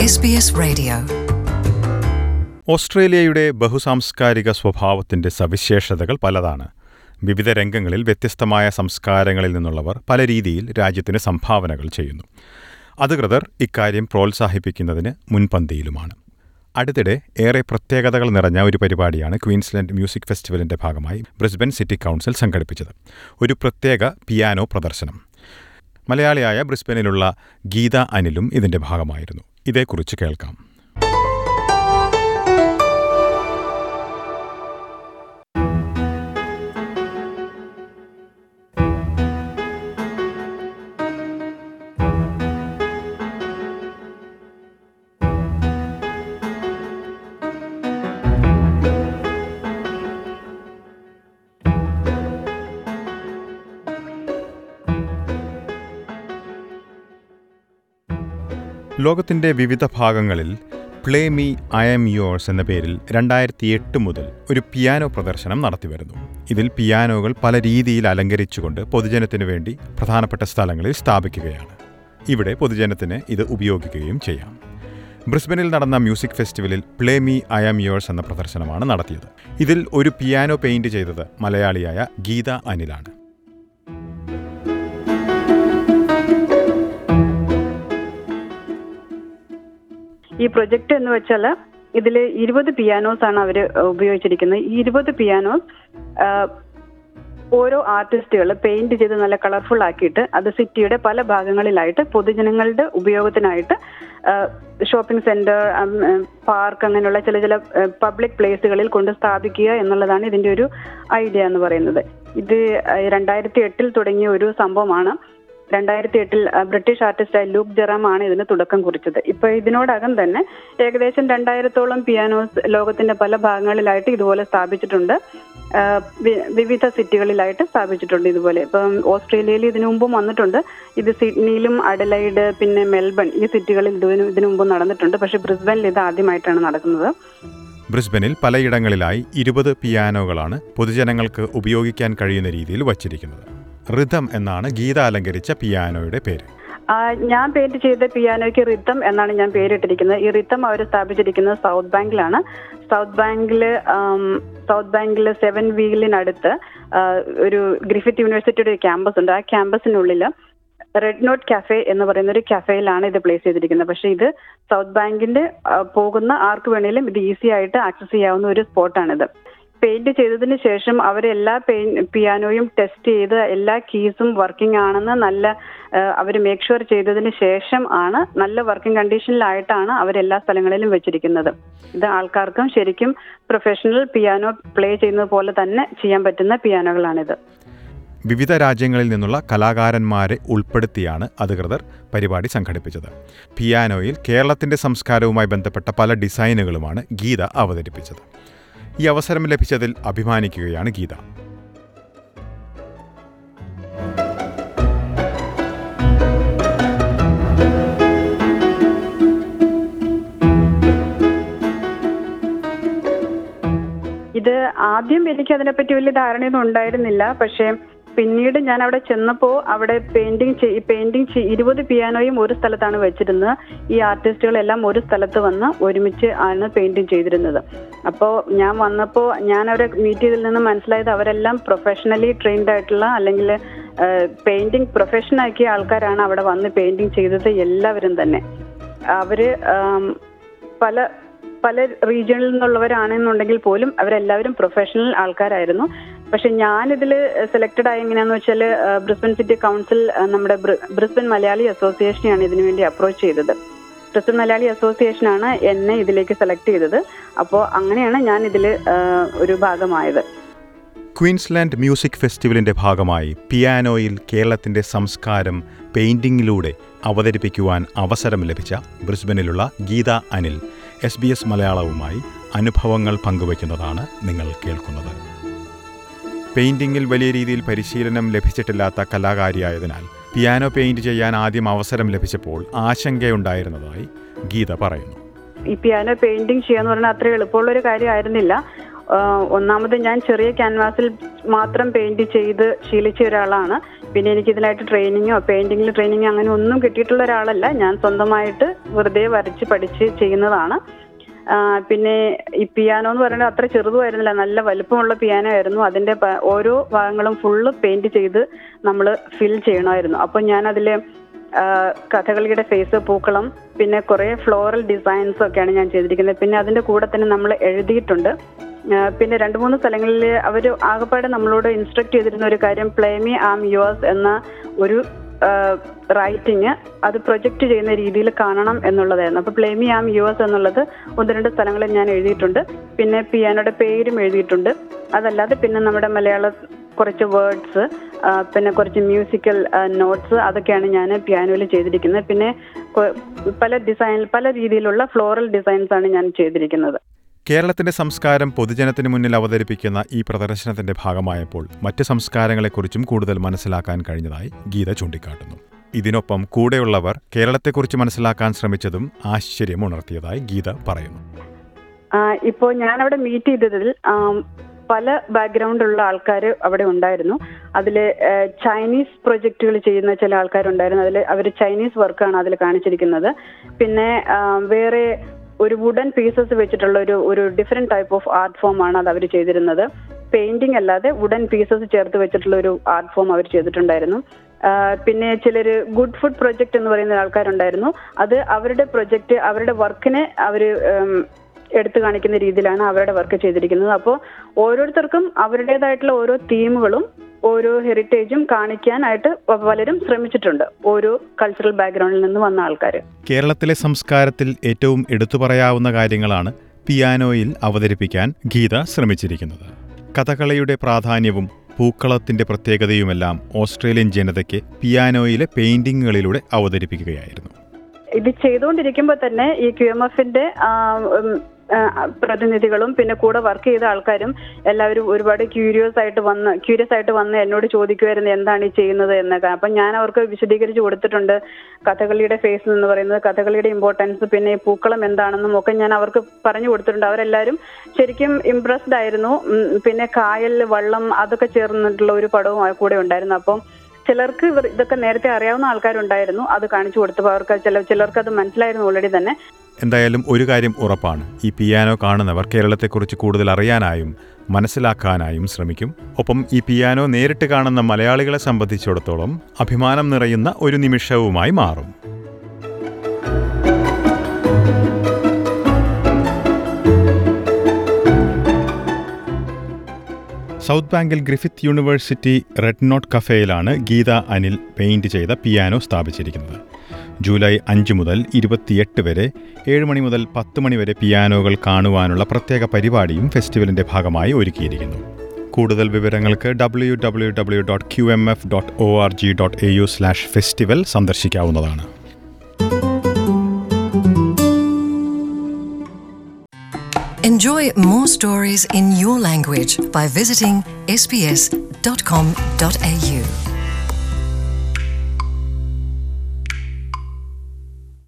SBS Radio. ഓസ്ട്രേലിയയുടെ ബഹുസാംസ്കാരിക സ്വഭാവത്തിന്റെ സവിശേഷതകൾ പലതാണ് വിവിധ രംഗങ്ങളിൽ വ്യത്യസ്തമായ സംസ്കാരങ്ങളിൽ നിന്നുള്ളവർ പല രീതിയിൽ രാജ്യത്തിന് സംഭാവനകൾ ചെയ്യുന്നു അധികൃതർ ഇക്കാര്യം പ്രോത്സാഹിപ്പിക്കുന്നതിന് മുൻപന്തിയിലുമാണ് അടുത്തിടെ ഏറെ പ്രത്യേകതകൾ നിറഞ്ഞ ഒരു പരിപാടിയാണ് ക്വീൻസ്ലാൻഡ് മ്യൂസിക് ഫെസ്റ്റിവലിന്റെ ഭാഗമായി ബ്രിസ്ബൻ സിറ്റി കൗൺസിൽ സംഘടിപ്പിച്ചത് ഒരു പ്രത്യേക പിയാനോ പ്രദർശനം മലയാളിയായ ബ്രിസ്ബനിലുള്ള ഗീത അനിലും ഇതിന്റെ ഭാഗമായിരുന്നു ഇതേക്കുറിച്ച് കേൾക്കാം ലോകത്തിന്റെ വിവിധ ഭാഗങ്ങളിൽ play me I'm yours എന്ന പേരിൽ രണ്ടായിരത്തി എട്ട് മുതൽ ഒരു പിയാനോ പ്രദർശനം നടത്തിവരുന്നു ഇതിൽ പിയാനോകൾ പല രീതിയിൽ അലങ്കരിച്ചുകൊണ്ട് പൊതുജനത്തിനു വേണ്ടി പ്രധാനപ്പെട്ട സ്ഥലങ്ങളിൽ സ്ഥാപിക്കുകയാണ് ഇവിടെ പൊതുജനത്തിന് ഇത് ഉപയോഗിക്കുകയും ചെയ്യാം ബ്രിസ്ബനിൽ നടന്ന മ്യൂസിക് ഫെസ്റ്റിവലിൽ play me I'm yours എന്ന പ്രദർശനമാണ് നടത്തിയത് ഇതിൽ ഒരു പിയാനോ പെയിന്റ് ചെയ്തത് മലയാളിയായ ഗീത അനിലാണ് ഈ പ്രൊജക്ട് എന്ന് വെച്ചാൽ ഇതിൽ ഇരുപത് പിയാനോസ് ആണ് അവർ ഉപയോഗിച്ചിരിക്കുന്നത് ഈ ഇരുപത് പിയാനോസ് ഓരോ ആർട്ടിസ്റ്റുകൾ പെയിന്റ് ചെയ്ത് നല്ല കളർഫുൾ ആക്കിയിട്ട് അത് സിറ്റിയുടെ പല ഭാഗങ്ങളിലായിട്ട് പൊതുജനങ്ങളുടെ ഉപയോഗത്തിനായിട്ട് ഷോപ്പിംഗ് സെന്റർ പാർക്ക് അങ്ങനെയുള്ള ചില ചില പബ്ലിക് പ്ലേസുകളിൽ കൊണ്ട് സ്ഥാപിക്കുക എന്നുള്ളതാണ് ഇതിന്റെ ഒരു ഐഡിയ എന്ന് പറയുന്നത് ഇത് രണ്ടായിരത്തി എട്ടിൽ തുടങ്ങിയ ഒരു സംഭവമാണ് രണ്ടായിരത്തി എട്ടിൽ ബ്രിട്ടീഷ് ആർട്ടിസ്റ്റായ ലൂക്ക് ജെറാം ആണ് ഇതിന് തുടക്കം കുറിച്ചത് ഇപ്പൊ ഇതിനോടകം തന്നെ ഏകദേശം രണ്ടായിരത്തോളം പിയാനോസ് ലോകത്തിന്റെ പല ഭാഗങ്ങളിലായിട്ട് ഇതുപോലെ സ്ഥാപിച്ചിട്ടുണ്ട് വിവിധ സിറ്റികളിലായിട്ട് സ്ഥാപിച്ചിട്ടുണ്ട് ഇതുപോലെ ഇപ്പം ഓസ്ട്രേലിയയിൽ ഇതിനു മുമ്പും വന്നിട്ടുണ്ട് ഇത് സിഡ്നിയിലും അഡലൈഡ് പിന്നെ മെൽബൺ ഈ സിറ്റികളിൽ ഇതിനു ഇതിനു മുമ്പ് നടന്നിട്ടുണ്ട് പക്ഷെ ബ്രിസ്ബനിൽ ഇത് ആദ്യമായിട്ടാണ് നടക്കുന്നത് ബ്രിസ്ബനിൽ പലയിടങ്ങളിലായി ഇരുപത് പിയാനോകളാണ് പൊതുജനങ്ങൾക്ക് ഉപയോഗിക്കാൻ കഴിയുന്ന രീതിയിൽ വച്ചിരിക്കുന്നത് റിതം എന്നാണ് ഗീത അലങ്കരിച്ച പിയാനോയുടെ പേര് ഞാൻ പെയിന്റ് ചെയ്ത പിയാനോയ്ക്ക് റിത്തം എന്നാണ് ഞാൻ പേരിട്ടിരിക്കുന്നത് ഈ റിത്തം അവർ സ്ഥാപിച്ചിരിക്കുന്നത് സൗത്ത് ബാങ്കിലാണ് സൗത്ത് ബാങ്കിൽ സൗത്ത് ബാങ്കിൽ സെവൻ വീലിനടുത്ത് ഒരു ഗ്രിഫിറ്റ് യൂണിവേഴ്സിറ്റിയുടെ ഒരു ക്യാമ്പസ് ഉണ്ട് ആ ക്യാമ്പസിനുള്ളിൽ റെഡ് നോട്ട് കഫേ എന്ന് പറയുന്ന ഒരു കഫേയിലാണ് ഇത് പ്ലേസ് ചെയ്തിരിക്കുന്നത് പക്ഷേ ഇത് സൗത്ത് ബാങ്കിന്റെ പോകുന്ന ആർക്ക് വേണേലും ഇത് ഈസി ആയിട്ട് ആക്സസ് ചെയ്യാവുന്ന ഒരു സ്പോട്ടാണിത് പെയിന്റ് ചെയ്തതിന് ശേഷം അവരെല്ലാ പിയാനോയും ടെസ്റ്റ് ചെയ്ത് എല്ലാ കീസും വർക്കിംഗ് ആണെന്ന് നല്ല അവർ മേക്ക് ഷുവർ ചെയ്തതിന് ശേഷം ആണ് നല്ല വർക്കിംഗ് കണ്ടീഷനിലായിട്ടാണ് അവരെല്ലാ സ്ഥലങ്ങളിലും വെച്ചിരിക്കുന്നത് ഇത് ആൾക്കാർക്കും ശരിക്കും പ്രൊഫഷണൽ പിയാനോ പ്ലേ ചെയ്യുന്നത് പോലെ തന്നെ ചെയ്യാൻ പറ്റുന്ന പിയാനോകളാണിത് വിവിധ രാജ്യങ്ങളിൽ നിന്നുള്ള കലാകാരന്മാരെ ഉൾപ്പെടുത്തിയാണ് അധികൃതർ പരിപാടി സംഘടിപ്പിച്ചത് പിയാനോയിൽ കേരളത്തിന്റെ സംസ്കാരവുമായി ബന്ധപ്പെട്ട പല ഡിസൈനുകളുമാണ് ഗീത അവതരിപ്പിച്ചത് ഈ അവസരം ലഭിച്ചതിൽ അഭിമാനിക്കുകയാണ് ഗീത ഇത് ആദ്യം എനിക്ക് അതിനെപ്പറ്റി വലിയ ധാരണയൊന്നും ഉണ്ടായിരുന്നില്ല പക്ഷേ പിന്നീട് ഞാൻ അവിടെ ചെന്നപ്പോൾ അവിടെ പെയിന്റിങ് പെയിന്റിങ് ഇരുപത് പിയാനോയും ഒരു സ്ഥലത്താണ് വെച്ചിരുന്നത് ഈ ആർട്ടിസ്റ്റുകളെല്ലാം ഒരു സ്ഥലത്ത് വന്ന് ഒരുമിച്ച് ആണ് പെയിന്റിങ് ചെയ്തിരുന്നത് അപ്പോൾ ഞാൻ വന്നപ്പോൾ ഞാൻ അവരെ മീറ്റ് ചെയ്തതിൽ നിന്ന് മനസ്സിലായത് അവരെല്ലാം പ്രൊഫഷണലി ട്രെയിൻഡ് ആയിട്ടുള്ള അല്ലെങ്കിൽ പെയിന്റിങ് പ്രൊഫഷനാക്കിയ ആൾക്കാരാണ് അവിടെ വന്ന് പെയിന്റിങ് ചെയ്തത് എല്ലാവരും തന്നെ അവര് പല പല റീജിയണിൽ നിന്നുള്ളവരാണെന്നുണ്ടെങ്കിൽ പോലും അവരെല്ലാവരും പ്രൊഫഷണൽ ആൾക്കാരായിരുന്നു പക്ഷെ ഞാനിതിൽ സെലക്റ്റഡ് ആയ എങ്ങനെയാന്ന് വെച്ചാൽ ബ്രിസ്ബൻ സിറ്റി കൗൺസിൽ നമ്മുടെ ബ്രിസ്ബൻ മലയാളി അസോസിയേഷനെയാണ് ഇതിനു വേണ്ടി അപ്രോച്ച് ചെയ്തത് ബ്രിസ്ബൻ മലയാളി അസോസിയേഷനാണ് എന്നെ ഇതിലേക്ക് സെലക്ട് ചെയ്തത് അപ്പോൾ അങ്ങനെയാണ് ഞാൻ ഇതിൽ ഒരു ഭാഗമായത് ക്വീൻസ്ലാൻഡ് മ്യൂസിക് ഫെസ്റ്റിവലിന്റെ ഭാഗമായി പിയാനോയിൽ കേരളത്തിന്റെ സംസ്കാരം പെയിന്റിംഗിലൂടെ അവതരിപ്പിക്കുവാൻ അവസരം ലഭിച്ച ബ്രിസ്ബനിലുള്ള Geetha Anil S B S മലയാളവുമായി അനുഭവങ്ങൾ പങ്കുവയ്ക്കുന്നതാണ് നിങ്ങൾ കേൾക്കുന്നത് പെയിന്റിംഗിൽ വലിയ രീതിയിൽ പരിശീലനം ലഭിച്ചിട്ടില്ലാത്ത കലാകാരിയായതിനാൽ പിയാനോ പെയിന്റ് ചെയ്യാൻ ആദ്യം അവസരം ലഭിച്ചപ്പോൾ ആശങ്കയുണ്ടായിരുന്നതായി ഗീത പറയുന്നു ഈ പിയാനോ പെയിന്റിങ് ചെയ്യാന്ന് പറഞ്ഞാൽ അത്ര എളുപ്പമുള്ള ഒരു കാര്യമായിരുന്നില്ല ഒന്നാമത് ഞാൻ ചെറിയ ക്യാൻവാസിൽ മാത്രം പെയിന്റ് ചെയ്ത് ശീലിച്ച ഒരാളാണ് പിന്നെ എനിക്ക് ഇതിനായിട്ട് ട്രെയിനിങ്ങോ പെയിന്റിങ്ങിൽ ട്രെയിനിങ്ങോ അങ്ങനെ ഒന്നും കിട്ടിയിട്ടുള്ള ഒരാളല്ല ഞാൻ സ്വന്തമായിട്ട് വെറുതെ വരച്ച് പഠിച്ച് ചെയ്യുന്നതാണ് ആ, പിന്നെ ഈ പിയാനോ എന്ന് പറയുന്നത് അത്ര ചെറുതുമായിരുന്നില്ല നല്ല വലുപ്പമുള്ള പിയാനോ ആയിരുന്നു അതിന്റെ പ- ഓരോ ഭാഗങ്ങളും ഫുള്ള് പെയിന്റ് ചെയ്ത് നമ്മൾ ഫിൽ ചെയ്യണമായിരുന്നു അപ്പോൾ ഞാൻ അതിൽ കഥകളിയുടെ ഫേസ് പൂക്കളം പിന്നെ കുറേ ഫ്ലോറൽ ഡിസൈൻസ് ഒക്കെയാണ് ഞാൻ ചെയ്തിരിക്കുന്നത് പിന്നെ അതിന്റെ കൂടെ തന്നെ നമ്മൾ എഴുതിയിട്ടുണ്ട് ആ, പിന്നെ രണ്ട് മൂന്ന് സ്ഥലങ്ങളിൽ അവർ ആകപ്പാടെ നമ്മളോട് ഇൻസ്ട്രക്ട് ചെയ്തിരുന്ന ഒരു കാര്യം പ്ലേമി ആം യുവേഴ്സ് എന്ന ഒരു റൈറ്റിങ് അത് പ്രൊജക്റ്റ് ചെയ്യുന്ന രീതിയിൽ കാണണം എന്നുള്ളതായിരുന്നു അപ്പോൾ പ്ലേമി ആം യുവേഴ്സ് എന്നുള്ളത് ഒന്ന് രണ്ട് സ്ഥലങ്ങളിൽ ഞാൻ എഴുതിയിട്ടുണ്ട് പിന്നെ പിയാനോയുടെ പേരും എഴുതിയിട്ടുണ്ട് അതല്ലാതെ പിന്നെ നമ്മുടെ മലയാള കുറച്ച് വേർഡ്സ് പിന്നെ കുറച്ച് മ്യൂസിക്കൽ നോട്ട്സ് അതൊക്കെയാണ് ഞാൻ പിയാനോയിൽ ചെയ്തിരിക്കുന്നത് പിന്നെ കൊ- പല ഡിസൈൻ പല രീതിയിലുള്ള ഫ്ലോറൽ ഡിസൈൻസ് ആണ് ഞാൻ ചെയ്തിരിക്കുന്നത് കേരളത്തിന്റെ സംസ്കാരം പൊതുജനത്തിന് മുന്നിൽ അവതരിപ്പിക്കുന്ന ഈ പ്രദർശനത്തിന്റെ ഭാഗമായപ്പോൾ മറ്റ് സംസ്കാരങ്ങളെക്കുറിച്ചും കൂടുതൽ മനസ്സിലാക്കാൻ കഴിഞ്ഞതായി ഗീത ചൂണ്ടിക്കാട്ടുന്നു ഇതിനൊപ്പം കൂടെയുള്ളവർ കേരളത്തെക്കുറിച്ച് മനസ്സിലാക്കാൻ ശ്രമിച്ചതും ആശ്ചര്യമുണർത്തിയതായി ഗീത പറയുന്നു ഇപ്പോൾ ഞാൻ അവിടെ മീറ്റ് ചെയ്തതിൽ ആം, പല ബാക്ക്ഗ്രൗണ്ടുള്ള ആൾക്കാർ അവിടെ ഉണ്ടായിരുന്നു അതിൽ ചൈനീസ് പ്രൊജക്റ്റുകൾ ചെയ്യുന്ന ചില ആൾക്കാരുണ്ടായിരുന്നു അതിൽ അവർ ചൈനീസ് വർക്കാണ് അതിൽ കാണിച്ചിരിക്കുന്നത് പിന്നെ ആ, വേറെ ഒരു വുഡൻ പീസസ് വെച്ചിട്ടുള്ള ഒരു ഒരു different type of art form ആണ് അത് അവർ ചെയ്തിരുന്നത് പെയിന്റിംഗ് അല്ലാതെ വുഡൻ പീസസ് ചേർത്ത് വെച്ചിട്ടുള്ള ഒരു ആർട്ട് ഫോം അവർ ചെയ്തിട്ടുണ്ടായിരുന്നു ആ, പിന്നെ ചിലർ ഗുഡ് ഫുഡ് പ്രൊജക്ട് എന്ന് പറയുന്ന ആൾക്കാരുണ്ടായിരുന്നു അത് അവരുടെ പ്രൊജക്ട് അവരുടെ വർക്കിനെ അവർ എടുത്തു കാണിക്കുന്ന രീതിയിലാണ് അവരുടെ വർക്ക് ചെയ്തിരിക്കുന്നത് അപ്പോൾ ഓരോരുത്തർക്കും അവരുടേതായിട്ടുള്ള ഓരോ തീമുകളും ഓരോ ഹെറിറ്റേജും കാണിക്കാനായിട്ട് പലരും ശ്രമിച്ചിട്ടുണ്ട് ഓരോ കൾച്ചറൽ ബാക്ക്ഗ്രൗണ്ടിൽ നിന്ന് വന്ന ആൾക്കാർ കേരളത്തിലെ സംസ്കാരത്തിൽ ഏറ്റവും എടുത്തു പറയാവുന്ന കാര്യങ്ങളാണ് പിയാനോയിൽ അവതരിപ്പിക്കാൻ ഗീത ശ്രമിച്ചിരിക്കുന്നത് കഥകളിയുടെ പ്രാധാന്യവും പൂക്കളത്തിന്റെ പ്രത്യേകതയുമെല്ലാം ഓസ്ട്രേലിയൻ ജനതയ്ക്ക് പിയാനോയിലെ പെയിന്റിങ്ങുകളിലൂടെ അവതരിപ്പിക്കുകയായിരുന്നു ഇത് ചെയ്തുകൊണ്ടിരിക്കുമ്പോൾ തന്നെ ഈ ക്യു എം എഫിന്റെ പ്രതിനിധികളും പിന്നെ കൂടെ വർക്ക് ചെയ്ത ആൾക്കാരും എല്ലാവരും ഒരുപാട് ക്യൂരിയസ് ആയിട്ട് വന്ന് ക്യൂരിയസ് ആയിട്ട് വന്ന് എന്നോട് ചോദിക്കുമായിരുന്നു എന്താണ് ഈ ചെയ്യുന്നത് എന്നൊക്കെ അപ്പം ഞാൻ അവർക്ക് വിശദീകരിച്ച് കൊടുത്തിട്ടുണ്ട് കഥകളിയുടെ ഫേസ് എന്ന് പറയുന്നത് കഥകളിയുടെ ഇമ്പോർട്ടൻസ് പിന്നെ ഈ പൂക്കളം എന്താണെന്നും ഒക്കെ ഞാൻ അവർക്ക് പറഞ്ഞു കൊടുത്തിട്ടുണ്ട് അവരെല്ലാവരും ശരിക്കും ഇംപ്രസ്ഡ് ആയിരുന്നു ഉം, പിന്നെ കായൽ വള്ളം അതൊക്കെ ചേർന്നിട്ടുള്ള ഒരു പടവും ആ കൂടെ ഉണ്ടായിരുന്നു അപ്പം ചിലർക്ക് ഇവർ ഇതൊക്കെ നേരത്തെ അറിയാവുന്ന ആൾക്കാരുണ്ടായിരുന്നു അത് കാണിച്ചു കൊടുത്തപ്പോൾ അവർക്ക് ചില ചിലർക്ക് അത് മനസ്സിലായിരുന്നു ഓൾറെഡി തന്നെ എന്തായാലും ഒരു കാര്യം ഉറപ്പാണ് ഈ പിയാനോ കാണുന്നവർ കേരളത്തെക്കുറിച്ച് കൂടുതൽ അറിയാനായും മനസ്സിലാക്കാനായും ശ്രമിക്കും ഒപ്പം ഈ പിയാനോ നേരിട്ട് കാണുന്ന മലയാളികളെ സംബന്ധിച്ചിടത്തോളം അഭിമാനം നിറയുന്ന ഒരു നിമിഷവുമായി മാറും സൗത്ത് ബാങ്കിൽ ഗ്രിഫിത്ത് യൂണിവേഴ്സിറ്റി റെഡ് നോട്ട് കഫേയിലാണ് ഗീത അനിൽ പെയിന്റ് ചെയ്ത പിയാനോ സ്ഥാപിച്ചിരിക്കുന്നത് ജൂലൈ അഞ്ച് മുതൽ ഇരുപത്തിയെട്ട് വരെ ഏഴ് മണി മുതൽ പത്ത് മണി വരെ പിയാനോകൾ കാണുവാനുള്ള പ്രത്യേക പരിപാടിയും ഫെസ്റ്റിവലിന്റെ ഭാഗമായി ഒരുക്കിയിരിക്കുന്നു കൂടുതൽ വിവരങ്ങൾക്ക് W W W dot Q M F dot O R G dot A U slash festival സന്ദർശിക്കാവുന്നതാണ് Enjoy more stories in your language by visiting sbs.com.au.